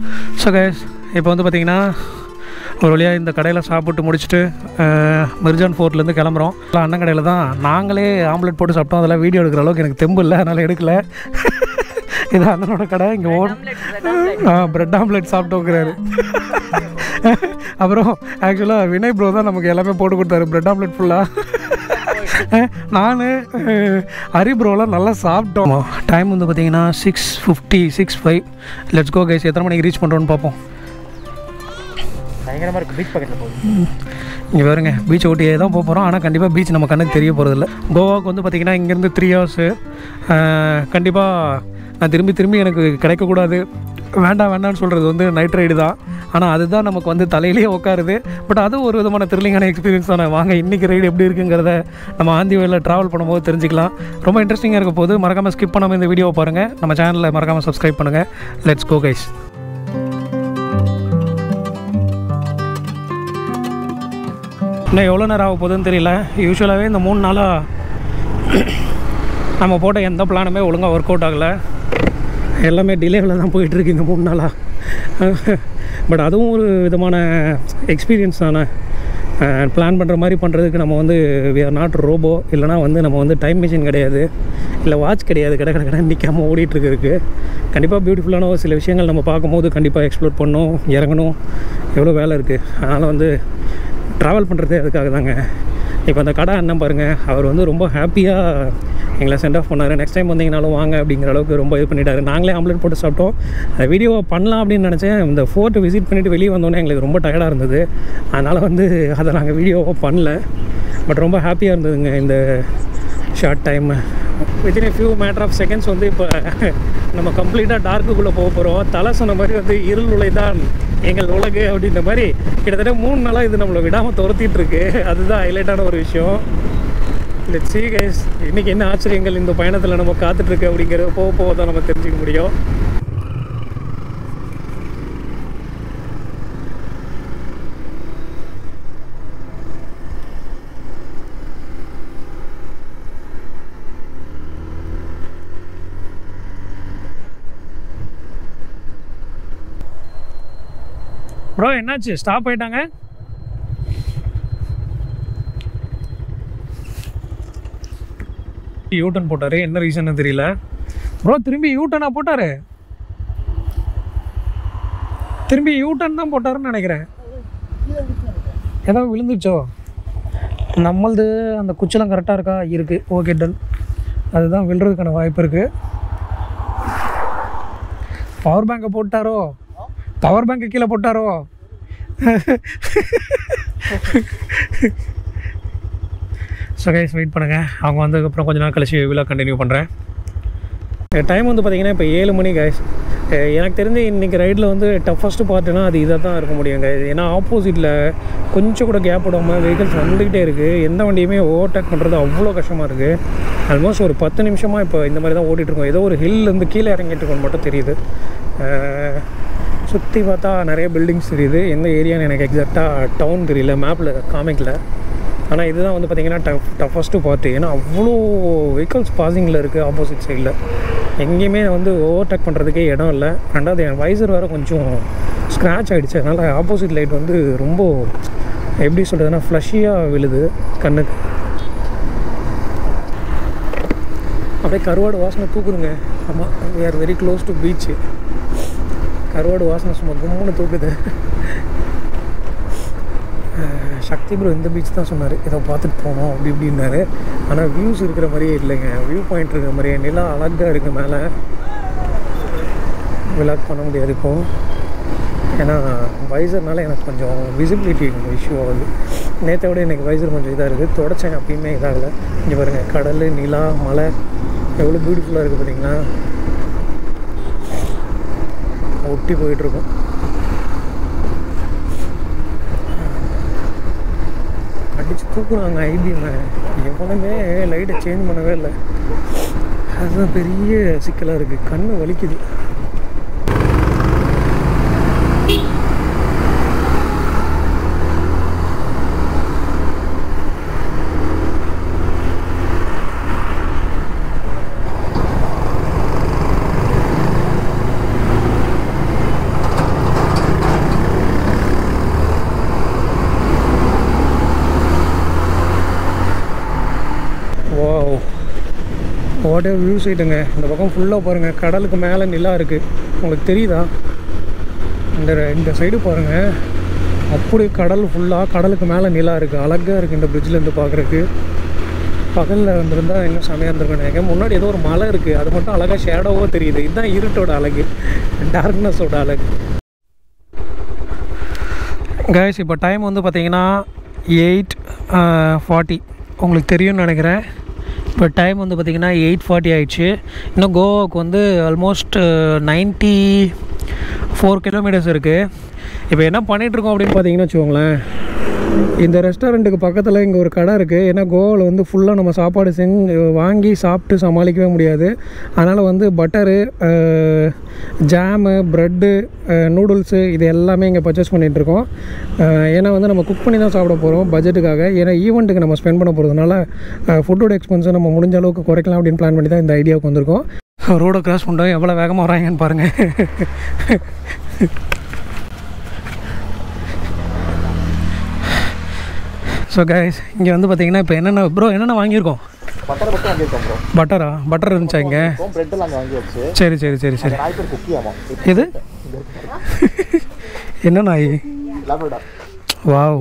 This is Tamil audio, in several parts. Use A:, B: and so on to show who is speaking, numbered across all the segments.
A: ஸோ கைஸ் இப்போ வந்து பார்த்தீங்கன்னா ஒரு வழியாக இந்த கடையில் சாப்பிட்டு முடிச்சுட்டு அஹ், மிர்ஜான் ஃபோர்ட்லேருந்து கிளம்புறோம் எல்லாம் அண்ணன் கடையில் தான் நாங்களே ஆம்லெட் போட்டு சாப்பிட்டோம் அதெல்லாம் வீடியோ எடுக்கிற அளவுக்கு எனக்கு தெம்பு இல்லை அதனால் எடுக்கல இது அண்ணனோட கடை இங்கே ஓடும் ஆ பிரெட் ஆம்லெட் சாப்பிட்டு வைக்கிறாரு அப்புறம் ஆக்சுவலாக வினய் ப்ரோ தான் நமக்கு எல்லாமே போட்டு கொடுத்தாரு பிரெட் ஆம்லெட் ஃபுல்லாக நான் ஹரி ப்ரோலாம் நல்லா சாப்பிட்டோம் டைம் வந்து பார்த்தீங்கன்னா six fifty six five let's go guys எத்தனை மணிக்கு ரீச் பண்ணுறோன்னு பார்ப்போம்
B: பயங்கரமாக இருக்குது பீச் பக்கத்தில் போகுது
A: இங்கே பாருங்க பீச் ஓட்டியே தான் போக போகிறோம் ஆனால் கண்டிப்பாக பீச் நம்ம கண்ணுக்கு தெரிய போகிறதில்ல கோவாவுக்கு வந்து பார்த்திங்கன்னா இங்கேருந்து த்ரீ ஹவர்ஸு கண்டிப்பாக நான் திரும்பி திரும்பி எனக்கு கிடைக்கக்கூடாது வேண்டாம் வேண்டாம்னு சொல்கிறது வந்து நைட் ரைடு தான் ஆனால் அதுதான் நமக்கு வந்து தலையிலேயே உட்காருது பட் அது ஒரு விதமான த்ரில்லிங்கான எக்ஸ்பீரியன்ஸ் தானே வாங்க இன்றைக்கி ரைடு எப்படி இருக்குங்கிறத நம்ம ஆந்தி வயலில் ட்ராவல் பண்ணும்போது தெரிஞ்சுக்கலாம் ரொம்ப இன்ட்ரெஸ்டிங்காக இருக்க போது மறக்காமல் ஸ்கிப் பண்ணாமல் இந்த வீடியோவை பாருங்கள் நம்ம சேனலில் மறக்காமல் சப்ஸ்கிரைப் பண்ணுங்கள் லெட்ஸ் கோ கைஸ் இன்னும் எவ்வளோ நேரம் ஆக போகுதுன்னு தெரியல யூஸ்வலாகவே இந்த மூணு நாளாக நம்ம போட்ட எந்த பிளானுமே ஒழுங்காக ஒர்க் அவுட் ஆகலை எல்லாமே டிலேவில் தான் போயிட்டுருக்கு இந்த மூணு நாளாக பட் அதுவும் ஒரு விதமான எக்ஸ்பீரியன்ஸ் தானே பிளான் பண்ணுற மாதிரி பண்ணுறதுக்கு நம்ம வந்து வி ஆர் நாட் ரோபோ இல்லைனா வந்து நம்ம வந்து டைம் மிஷின் கிடையாது இல்லை வாட்ச் கிடையாது கடை கடை கடை நிற்காமல் ஓடிட்டுருக்கு கண்டிப்பாக பியூட்டிஃபுல்லான ஒரு சில விஷயங்கள் நம்ம பார்க்கும்போது கண்டிப்பாக எக்ஸ்ப்ளோர் பண்ணணும் இறங்கணும் எவ்வளோ வேலை இருக்குது அதனால் வந்து ட்ராவல் பண்ணுறதே அதுக்காக தாங்க இப்போ அந்த கடை அண்ணன் பாருங்கள் அவர் வந்து ரொம்ப ஹாப்பியாக எங்களை சென்ட் ஆஃப் பண்ணார் நெக்ஸ்ட் டைம் வந்தீங்கனாலும் வாங்க அப்படிங்கிற அளவுக்கு ரொம்ப இது பண்ணிட்டாரு நாங்களே ஆம்லெட் போட்டு சாப்பிட்டோம் அந்த வீடியோவை பண்ணலாம் அப்படின்னு நினச்சேன் இந்த ஃபோர்ட்டு விசிட் பண்ணிவிட்டு வெளியே வந்தோடனே எங்களுக்கு ரொம்ப டயர்டாக இருந்தது அதனால் வந்து அதை நாங்கள் வீடியோவை பண்ணல பட் ரொம்ப ஹாப்பியாக இருந்ததுங்க இந்த short time within a few matter of seconds வந்து இப்போ நம்ம கம்ப்ளீட்டாக டார்க்குள்ளே போக போகிறோம் தலை சொன்ன மாதிரி வந்து இருள் உலை தான் எங்கள் உலகு அப்படின்ற மாதிரி கிட்டத்தட்ட மூணு நாளாக இது நம்மளை விடாமல் துரத்திட்டு இருக்கு அதுதான் ஹைலைட்டான ஒரு விஷயம் இந்த சி கைஸ் இன்றைக்கி என்ன ஆச்சரியங்கள் இந்த பயணத்தில் நம்ம காத்துட்ருக்கு அப்படிங்கிறத போக போக தான் நம்ம தெரிஞ்சுக்க முடியும் ப்ரோ என்னாச்சு ஸ்டாப் ஆயிட்டாங்க யூட்டன் போட்டாரு என்ன ரீசன் தெரியல ப்ரோ திரும்பி யூட்டனா போட்டாரு திரும்பி யூட்டன் தான் போட்டாருன்னு நினைக்கிறேன் ஏதோ விழுந்துச்சோ நம்மளது அந்த குச்சலம் கரெக்டாக இருக்கா இருக்குது ஓகே டன் அதுதான் விழுறதுக்கான வாய்ப்பு இருக்குது பவர் பேங்கை போட்டாரோ பவர் பேங்கை கீழே போட்டாரோ ஸோ கைஸ் வெயிட் பண்ணுங்கள் அவங்க வந்ததுக்கப்புறம் கொஞ்ச நாள் கழிச்சு விழா கண்டினியூ பண்ணுறேன் டைம் வந்து பார்த்தீங்கன்னா இப்போ ஏழு மணி கைஸ் எனக்கு தெரிஞ்சு இன்றைக்கி ரைடில் வந்து டஃபஸ்ட்டு பார்ட்டுனா அது இதாக தான் இருக்க முடியுங்க ஏன்னா ஆப்போசிட்டில் கொஞ்சம் கூட கேப் விடாமல் வெஹிக்கிள்ஸ் வந்துக்கிட்டே இருக்குது எந்த வண்டியுமே ஓவர்டேக் பண்ணுறது அவ்வளோ கஷ்டமாக இருக்குது ஆல்மோஸ்ட் ஒரு பத்து நிமிஷமாக இப்போ இந்த மாதிரி தான் ஓட்டிகிட்ருக்கோம் ஏதோ ஒரு ஹில்லேருந்து கீழே இறங்கிட்டு இருக்கோம்னு மட்டும் தெரியுது சுற்றி பார்த்தா நிறைய பில்டிங்ஸ் தெரியுது எந்த ஏரியான்னு எனக்கு எக்ஸாக்டாக டவுன் தெரியல மேப்பில் காமிக்கல ஆனால் இதுதான் வந்து பார்த்திங்கன்னா டஃப் டஃபஸ்ட்டு பார்ட்டு ஏன்னா அவ்வளோ வெஹிக்கல்ஸ் பாசிங்கில் இருக்குது ஆப்போசிட் சைடில் எங்கேயுமே வந்து ஓவர்டேக் பண்ணுறதுக்கே இடம் இல்லை ரெண்டாவது என் வைசர் வேறு கொஞ்சம் ஸ்க்ராட்ச் ஆகிடுச்சு அதனால் ஆப்போசிட் லைட் வந்து ரொம்ப எப்படி சொல்கிறதுனா ஃப்ளஷியாக விழுது கண்ணுக்கு அப்படியே கருவாடு வாசனை தூக்குதுங்க ஆமாம் we are very close to beach கருவாடு வாசனை சும்மா கும்முன்னு தூக்குது அஹ் சக்தி ப்ரோ இந்த பீச் தான் சொன்னார் இதை பார்த்துட்டு போனோம் அப்படி இப்படின்னாரு ஆனால் வியூஸ் இருக்கிற மாதிரியே இல்லைங்க வியூ பாயிண்ட் இருக்கிற மாதிரியே நிலா அழகாக இருக்குது மேலே விளாக் பண்ண முடியாது இப்போ ஏன்னா வைசர்னால எனக்கு கொஞ்சம் விசிபிலிட்டி இஷ்யூ ஆகுது நேற்றை விட எனக்கு வைசர் கொஞ்சம் இதாக இருக்குது தொடச்சேன் அப்பயுமே இதாகலை இங்கே பாருங்கள் கடல் நிலா மலை எவ்வளோ பியூட்டிஃபுல்லாக இருக்குது பார்த்தீங்களா ஒட்டி போயிட்டுருக்கோம் அடித்து தூக்குறாங்க ஐபிஎம் எவனுமே லைட்டை சேஞ்ச் பண்ணவே இல்லை அதுதான் பெரிய சிக்கலாக இருக்குது கண்ணு வலிக்குது வாட் வியூ சைட்டுங்க இந்த பக்கம் ஃபுல்லாக பாருங்கள் கடலுக்கு மேலே நிலா இருக்குது உங்களுக்கு தெரியுதா இந்த இந்த சைடு பாருங்கள் அப்படி கடல் ஃபுல்லாக கடலுக்கு மேலே நிலா இருக்குது அழகாக இருக்குது இந்த பிரிட்ஜ்லேருந்து பார்க்குறக்கு பகலில் வந்திருந்தா இன்னும் செமையாக இருந்திருக்கும் நினைக்கிறேன் முன்னாடி ஏதோ ஒரு மலை இருக்குது அது மட்டும் அழகாக ஷேடோவாக தெரியுது இதுதான் இருட்டோட அழகு டார்க்னஸோட அழகு கைஸ் இப்போ டைம் வந்து பார்த்தீங்கன்னா எயிட் ஃபார்ட்டி உங்களுக்கு தெரியும்னு நினைக்கிறேன் இப்போ டைம் வந்து பார்த்திங்கன்னா எயிட் ஃபார்ட்டி ஆயிடுச்சு இன்னும் கோவாவுக்கு வந்து ஆல்மோஸ்ட் நைன்ட்டி ஃபோர் கிலோமீட்டர்ஸ் இருக்குது இப்போ என்ன பண்ணிகிட்ருக்கோம் அப்படின்னு பார்த்தீங்கன்னா வச்சுக்கோங்களேன் இந்த ரெஸ்டாரண்ட்டுக்கு பக்கத்தில் இங்கே ஒரு கடை இருக்குது ஏன்னா கோவாவில் வந்து ஃபுல்லாக நம்ம சாப்பாடு செஞ்சு வாங்கி சாப்பிட்டு சமாளிக்கவே முடியாது அதனால் வந்து பட்டரு ஜாமு ப்ரெட்டு நூடுல்ஸு இது எல்லாமே இங்கே பர்ச்சேஸ் பண்ணிகிட்ருக்கோம் ஏன்னா வந்து நம்ம குக் பண்ணி தான் சாப்பிட போகிறோம் பட்ஜெட்டுக்காக ஏன்னா ஈவெண்ட்டுக்கு நம்ம ஸ்பெண்ட் பண்ண போகிறதுனால ஃபுட்டோட எக்ஸ்பென்ஸை நம்ம முடிஞ்ச அளவுக்கு குறைக்கலாம் அப்படின்னு பிளான் பண்ணி தான் இந்த ஐடியாவுக்கு வந்திருக்கோம் ரோடை கிராஸ் பண்ணுறோம் எவ்வளோ வேகமாக வராங்கன்னு பாருங்கள் ஸோ கைஸ் இங்கே வந்து பார்த்தீங்கன்னா இப்போ என்னென்ன ப்ரோ என்னென்ன வாங்கியிருக்கோம்
B: பட்டர் மட்டும் வாங்கியிருக்கோம் ப்ரோ
A: பட்டரா பட்டர் இருந்துச்சா இங்கே
B: பிரெட் எல்லாம் அங்கே வாங்கி வச்சு
A: சரி சரி சரி சரி
B: நாய் பேர் குக்கி ஆமாம்
A: இது என்ன நாய்
B: லபடா
A: வாவ்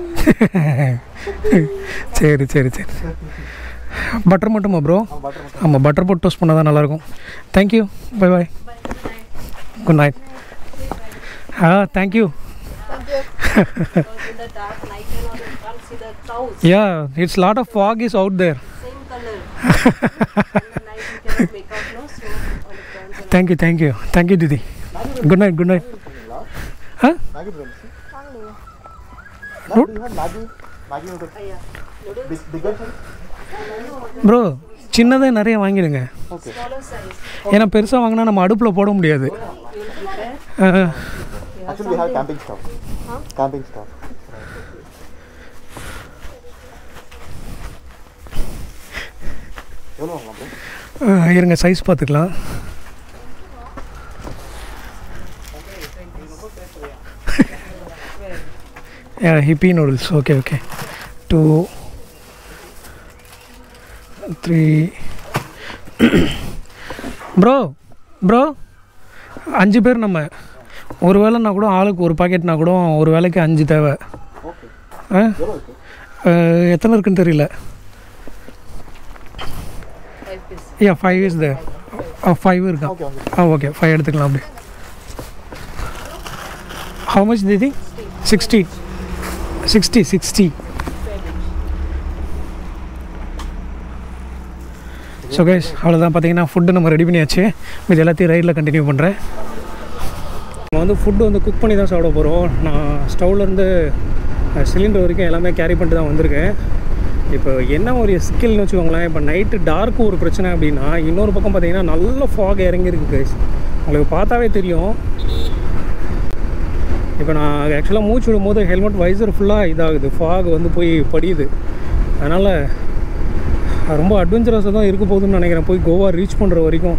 A: சரி சரி சரி பட்டர் மட்டுமா ப்ரோ
B: பட்டர் மட்டும்
A: ஆமாம் பட்டர் போட்டு டோஸ்ட் பண்ணால் தான் நல்லாயிருக்கும் thank you bye bye good night ah thank you
C: in the dark night you know you can't see the cows
A: yeah it's lot of fog is out there
C: same color in the night you cannot make out no snow on the ground
A: thank you thank you thank you தீதி good night good night ah
B: Maggi friends Maggi Maggi noodles big figure
A: bro சின்னதே நிறைய வாங்கிடுங்க
B: ஓகே
C: smaller size
A: ஏன்னா பெருசாக வாங்கினா நம்ம அடுப்பில் போட முடியாது
C: you will prepare
A: ah,
B: actually we have camping stop camping stop எவ்வளோ வாங்கலாம் ப்ரோ
A: ஆ, இருங்க சைஸ் பார்த்துக்கலாம் Yippee noodles okay okay two three bro bro அஞ்சு பேர் நம்ம ஒரு வேளைனா கூட ஆளுக்கு ஒரு பாக்கெட்னா கூட ஒரு வேளைக்கு அஞ்சு தேவை
B: ஓகே
A: ஆ
B: எவ்வளோ இருக்கு
A: ஆ, எத்தனை இருக்குன்னு தெரியல
C: five piece
A: yeah five is the five இருக்கா
B: ஓகே வாங்க
A: ஆ ஓகே ஃபைவ் எடுத்துக்கலாம் அப்படி ஹவு மச் தீதி sixty sixty sixty so guys அவ்வளோதான் பார்த்தீங்கன்னா ஃபுட்டு நம்ம ரெடி பண்ணியாச்சு இது எல்லாத்தையும் ரைடில் கண்டினியூ பண்ணுறேன் நம்ம வந்து ஃபுட்டு வந்து குக் பண்ணி தான் சாப்பிட போகிறோம் நான் ஸ்டவ்லேருந்து சிலிண்டர் வரைக்கும் எல்லாமே கேரி பண்ணிட்டு தான் வந்திருக்கேன் இப்போ என்ன ஒரு ஸ்கில்னு வச்சுக்கோங்களேன் இப்போ நைட்டு டார்க்கு ஒரு பிரச்சனை அப்படின்னா இன்னொரு பக்கம் பார்த்தீங்கன்னா நல்ல ஃபாக் இறங்கியிருக்கு கைஸ் உங்களுக்கு பார்த்தாவே தெரியும் இப்போ நான் ஆக்சுவலாக மூச்சு விடும்போது ஹெல்மெட் வைசர் ஃபுல்லாக இதாகுது ஃபாக் வந்து போய் படியுது அதனால் ரொம்ப அட்வென்ச்சரஸாக தான் இருக்க போகுதுன்னு நினைக்கிறேன் போய் கோவா ரீச் பண்ணுற வரைக்கும்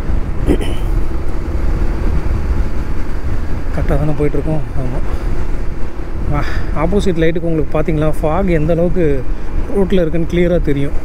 A: கரெக்டாக தானே போயிட்டுருக்கோம் ஆமாம் ஆப்போசிட் லைட்டுக்கு உங்களுக்கு பார்த்தீங்களா ஃபாக் எந்த அளவுக்கு ரோட்டில் இருக்குன்னு கிளியராக தெரியும்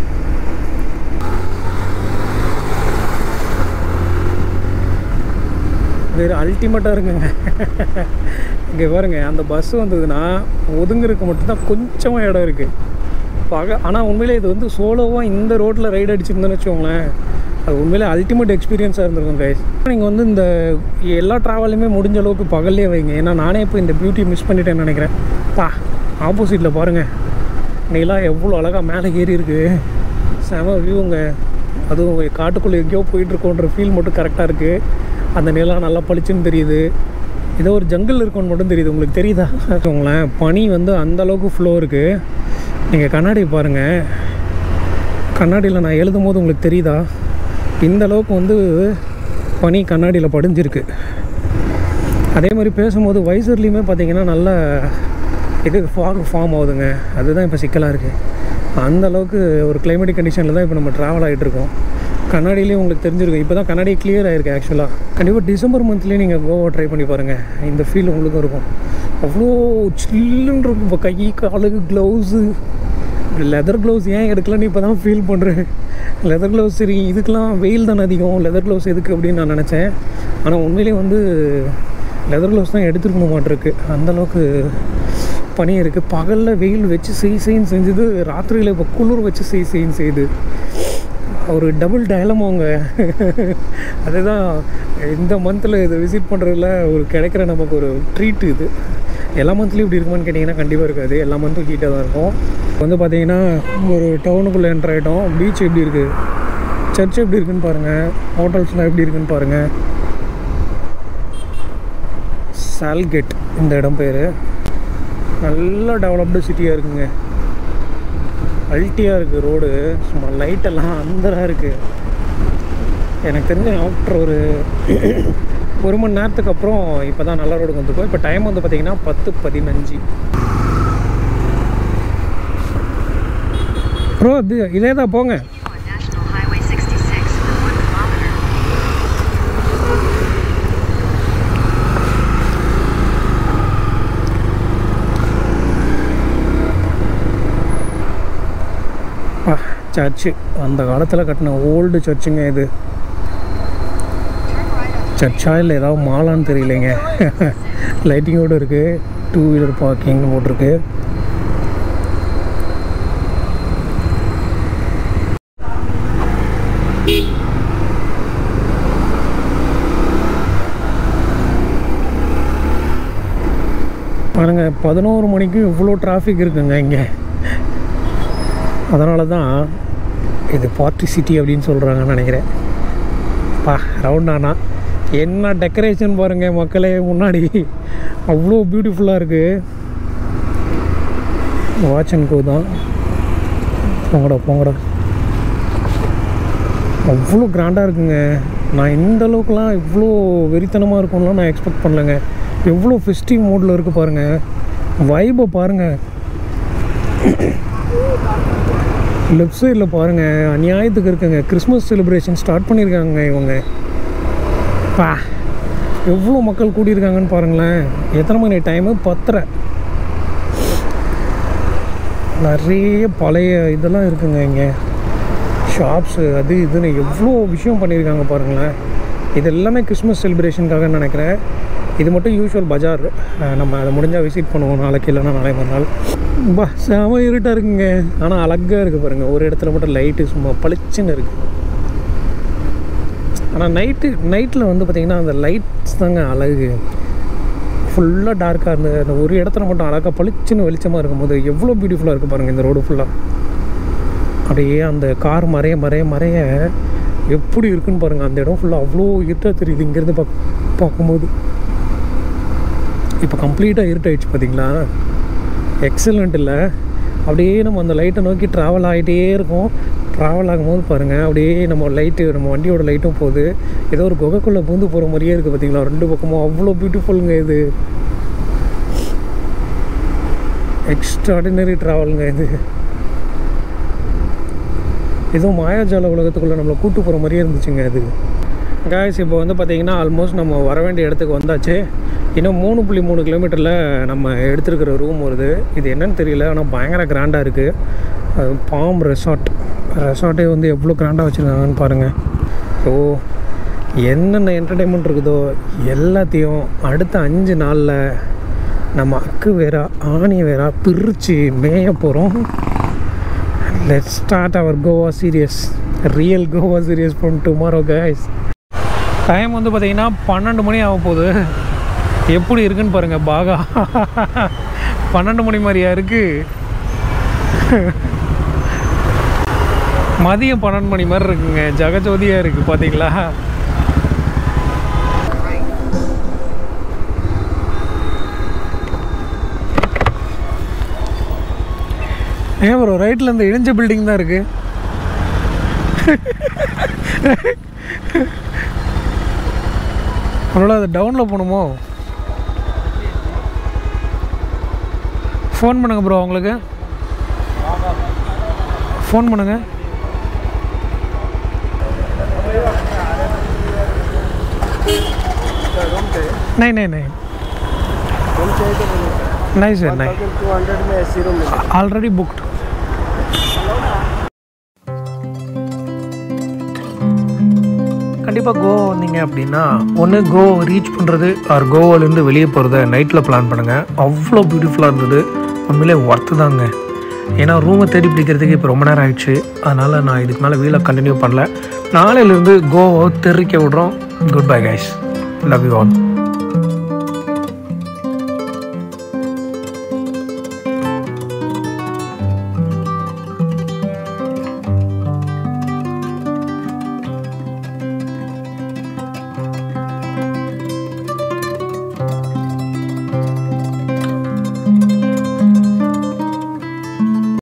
A: வேறு அல்டிமேட்டாக இருக்குங்க இங்கே பாருங்க அந்த பஸ் வந்ததுன்னா ஒதுங்குறதுக்கு மட்டும்தான் கொஞ்சமாக இடம் இருக்குது பக ஆனால் உண்மையிலே இது வந்து சோலோவாக இந்த ரோட்டில் ரைடு அடிச்சிருந்தேன்னு வச்சுக்கோங்களேன் அது உண்மையிலே அல்டிமேட் எக்ஸ்பீரியன்ஸாக இருந்திருக்கும் கைஸ் நீங்கள் வந்து இந்த எல்லா ட்ராவலுமே முடிஞ்ச அளவுக்கு பகல்லே வைங்க ஏன்னா நானே இப்போ இந்த பியூட்டி மிஸ் பண்ணிட்டேன்னு நினைக்கிறேன் பா ஆப்போசிட்டில் பாருங்கள் நிலா எவ்வளோ அழகாக மேலே ஏறி இருக்கு செம வியூங்க அதுவும் காட்டுக்குள்ளே எங்கேயோ போயிட்டுருக்கோன்ற ஃபீல் மட்டும் கரெக்டாக இருக்குது அந்த நிலா நல்லா பளிச்சுன்னு தெரியுது ஏதோ ஒரு ஜங்கிள் இருக்குன்னு மட்டும் தெரியுது உங்களுக்கு தெரியுதா உங்களேன் பனி வந்து அந்த அளவுக்கு ஃப்ளோ இருக்குது நீங்கள் கண்ணாடி பாருங்கள் கண்ணாடியில் நான் எழுதும் போது உங்களுக்கு தெரியுதா இந்த அளவுக்கு வந்து பனி கண்ணாடியில் படிஞ்சிருக்கு அதே மாதிரி பேசும்போது வைசர்லேயுமே பார்த்தீங்கன்னா நல்ல இது ஃபாக் ஃபார்ம் ஆகுதுங்க அதுதான் இப்போ சிக்கலாக இருக்குது அந்த அளவுக்கு ஒரு கிளைமேட்டிக் கண்டிஷனில் தான் இப்போ நம்ம ட்ராவல் ஆகிட்டு இருக்கோம் கண்ணாடியிலேயே உங்களுக்கு தெரிஞ்சிருக்கும் இப்போ தான் கண்ணாடி கிளியர் ஆகிருக்கு ஆக்சுவலாக கண்டிப்பாக டிசம்பர் மந்த்லேயே நீங்கள் கோவா ட்ரை பண்ணி பாருங்கள் இந்த ஃபீல் உங்களுக்கும் இருக்கும் அவ்வளோ சில்லுன்னு இருக்கும் இப்போ கை காலுக்கு க்ளவுஸு லெதர் க்ளவுஸ் ஏன் எடுக்கலன்னு இப்போ தான் ஃபீல் பண்ணுறேன் லெதர் க்ளவுஸ் சரி இதுக்கெலாம் வெயில் தானே அதிகம் லெதர் க்ளவுஸ் எதுக்கு அப்படின்னு நான் நினச்சேன் ஆனால் உண்மையிலேயே வந்து லெதர் க்ளவுஸ் தான் எடுத்துருக்கணும் மாட்டிருக்கு அந்தளவுக்கு பனி இருக்குது பகலில் வெயில் வச்சு செய் செய்ன்னு செஞ்சது ராத்திரியில் இப்போ குளிர் வச்சு செய் செய்ன்னு செய்யுது ஒரு டபுள் டயலமோங்க அதுதான் இந்த மந்தில் இதை விசிட் பண்ணுறதுல ஒரு கிடைக்கிற நமக்கு ஒரு ட்ரீட் இது எல்லா மந்த்லேயும் இப்படி இருக்குமான்னு கேட்டிங்கன்னா கண்டிப்பாக இருக்காது எல்லா மந்த்தும் ஹீட்டாக தான் இருக்கும் வந்து பார்த்தீங்கன்னா ஒரு டவுனுக்குள்ளே என்டர் ஆகிட்டோம் பீச் எப்படி இருக்குது சர்ச் எப்படி இருக்குன்னு பாருங்கள் ஹோட்டல்ஸ்லாம் எப்படி இருக்குன்னு பாருங்கள் சால்கேட் இந்த இடம் பேர் நல்ல டெவலப்டு சிட்டியாக இருக்குங்க அல்ட்டியாக இருக்குது ரோடு சும்மா லைட்டெல்லாம் அந்தராக இருக்குது எனக்கு தெரிஞ்ச ஆஃப்டர் ஒரு ஒரு மணி நேரத்துக்கு அப்புறம் இப்போ தான் நல்ல ரோடு வந்துருக்கோம் இப்போ டைம் வந்து பார்த்தீங்கன்னா பத்து பதினஞ்சு ப்ரோ இது இதே தான் போங்க
D: on National Highway 66 for one kilometer.
A: Church அந்த காலத்தில் கட்டின ஓல்டு சர்ச்சுங்க இது சர்ச்சா இல்லை ஏதாவது மாலான்னு தெரியலைங்க லைட்டிங்கோடு இருக்குது டூ வீலர் பார்க்கிங் போட்டிருக்கு பாருங்க பதினோரு மணிக்கு இவ்வளோ டிராஃபிக் இருக்குங்க இங்கே அதனால தான் இது பார்ட்டி சிட்டி அப்படின்னு சொல்கிறாங்கன்னு நினைக்கிறேன் பா ரவுண்டானா என்ன டெக்கரேஷன் பாருங்கள் மக்களே முன்னாடி அவ்வளோ பியூட்டிஃபுல்லாக இருக்குது வாட்ச் அண்ட் கோ தான் போங்கடா போங்கடா அவ்வளோ கிராண்டாக இருக்குங்க நான் இந்த அளவுக்குலாம் இவ்வளோ வெறித்தனமாக இருக்கும்லாம் நான் எக்ஸ்பெக்ட் பண்ணலங்க எவ்வளோ ஃபெஸ்டிவ் மோடில் இருக்குது பாருங்கள் வைபை பாருங்கள் லெஃப்ட் சைடில் பாருங்கள் அநியாயத்துக்கு இருக்குங்க கிறிஸ்மஸ் செலிப்ரேஷன் ஸ்டார்ட் பண்ணியிருக்காங்க இவங்க பா எவ்வளோ மக்கள் கூடியிருக்காங்கன்னு பாருங்களேன் எத்தனை மணி டைமு பத்தரை நிறைய பழைய இதெல்லாம் இருக்குங்க இங்கே ஷாப்ஸு அது இதுன்னு எவ்வளோ விஷயம் பண்ணியிருக்காங்க பாருங்களேன் இது எல்லாமே கிறிஸ்மஸ் செலிப்ரேஷனுக்காக நினைக்கிறேன் இது மட்டும் யூஷுவல் பஜார் அஹ் நம்ம அதை முடிஞ்சால் விசிட் பண்ணுவோம் நாளைக்கு இல்லைன்னா நாளை மறுநாள் பா செம இருட்டாக இருக்குங்க ஆனால் அழகாக இருக்குது பாருங்கள் ஒரு இடத்துல மட்டும் லைட்டு சும்மா பளிச்சுன்னு இருக்குது ஆனால் நைட்டு நைட்டில் வந்து பார்த்திங்கன்னா அந்த லைட்ஸ் தாங்க அழகு ஃபுல்லாக டார்க்காக இருந்து அந்த ஒரு இடத்துல மட்டும் அழகாக பளிச்சுன்னு வெளிச்சமாக இருக்கும்போது எவ்வளோ பியூட்டிஃபுல்லாக இருக்குது பாருங்கள் இந்த ரோடு ஃபுல்லாக அப்படியே அந்த கார் மறைய மறைய மறைய எப்படி இருக்குன்னு பாருங்கள் அந்த இடம் ஃபுல்லாக அவ்வளோ இருட்டாக தெரியுது இங்கேருந்து பாக் பார்க்கும்போது இப்போ கம்ப்ளீட்டாக இருட்டாயிடுச்சு பார்த்தீங்களா எக்ஸலண்ட் இல்லை அப்படியே நம்ம அந்த லைட்டை நோக்கி ட்ராவல் ஆகிட்டே இருக்கோம் ட்ராவல் ஆகும்போது பாருங்கள் அப்படியே நம்ம லைட்டு நம்ம வண்டியோட லைட்டும் போகுது ஏதோ ஒரு குகைக்குள்ளே பூந்து போகிற மாதிரியே இருக்குது பார்த்தீங்களா ரெண்டு பக்கமும் அவ்வளோ பியூட்டிஃபுல்லுங்க இது எக்ஸ்ட்ராடினரி ட்ராவலுங்க இது ஏதோ மாயாஜால உலகத்துக்குள்ளே நம்மளை கூட்டு போகிற மாதிரியே இருந்துச்சுங்க இது காய்ஸ் இப்போ வந்து பார்த்தீங்கன்னா ஆல்மோஸ்ட் நம்ம வர வேண்டிய இடத்துக்கு வந்தாச்சு இன்னும் மூணு புள்ளி மூணு கிலோமீட்டரில் நம்ம எடுத்துருக்கிற ரூம் வருது இது என்னன்னு தெரியல ஆனால் பயங்கர கிராண்டாக இருக்குது பாம் ரெசார்ட் ரெசார்ட்டே வந்து எவ்வளோ கிராண்டாக வச்சுருக்காங்கன்னு பாருங்கள் ஸோ என்னென்ன என்டர்டெயின்மெண்ட் இருக்குதோ எல்லாத்தையும் அடுத்த அஞ்சு நாளில் நம்ம அக்கு வேறா ஆணி வேறா பிரித்து மேய போகிறோம் let start our Goa series real Goa series from tomorrow guys time வந்து பார்த்தீங்கன்னா பன்னெண்டு மணி ஆக போகுது எப்படி இருக்குன்னு பாருங்கள் பாகா பன்னெண்டு மணி மாதிரியா இருக்கு மதியம் பன்னெண்டு மணி மாதிரி இருக்குங்க ஜகஜோதியாக இருக்குது பார்த்தீங்களா ஏன் ப்ரோ ரைட்டில் இந்த இடிஞ்ச பில்டிங் தான் இருக்குது அதோட அது டவுனில் போகணுமோ ஃபோன் பண்ணுங்க ப்ரோ உங்களுக்கு ஃபோன் பண்ணுங்க नहीं नहीं नहीं नहीं सर नहीं
E: टू हंड्रेड में एसी रूम मिलेगा
A: ऑलरेडी बुक्ड கண்டிப்பாக கோவா வந்தீங்க அப்படின்னா ஒன்று கோவா ரீச் பண்ணுறது ஆர் கோவாலேருந்து வெளியே போகிறத நைட்டில் பிளான் பண்ணுங்கள் அவ்வளோ பியூட்டிஃபுல்லாக இருந்தது உண்மையிலே ஒர்த்து தாங்க ஏன்னா ரூமை தேடி பிடிக்கிறதுக்கு இப்போ ரொம்ப நேரம் ஆயிடுச்சு அதனால் நான் இதுக்கு மேலே வீலை கண்டினியூ பண்ணல நாளையிலேருந்து கோவாவை தெரிவிக்க விட்றோம் good bye guys love you all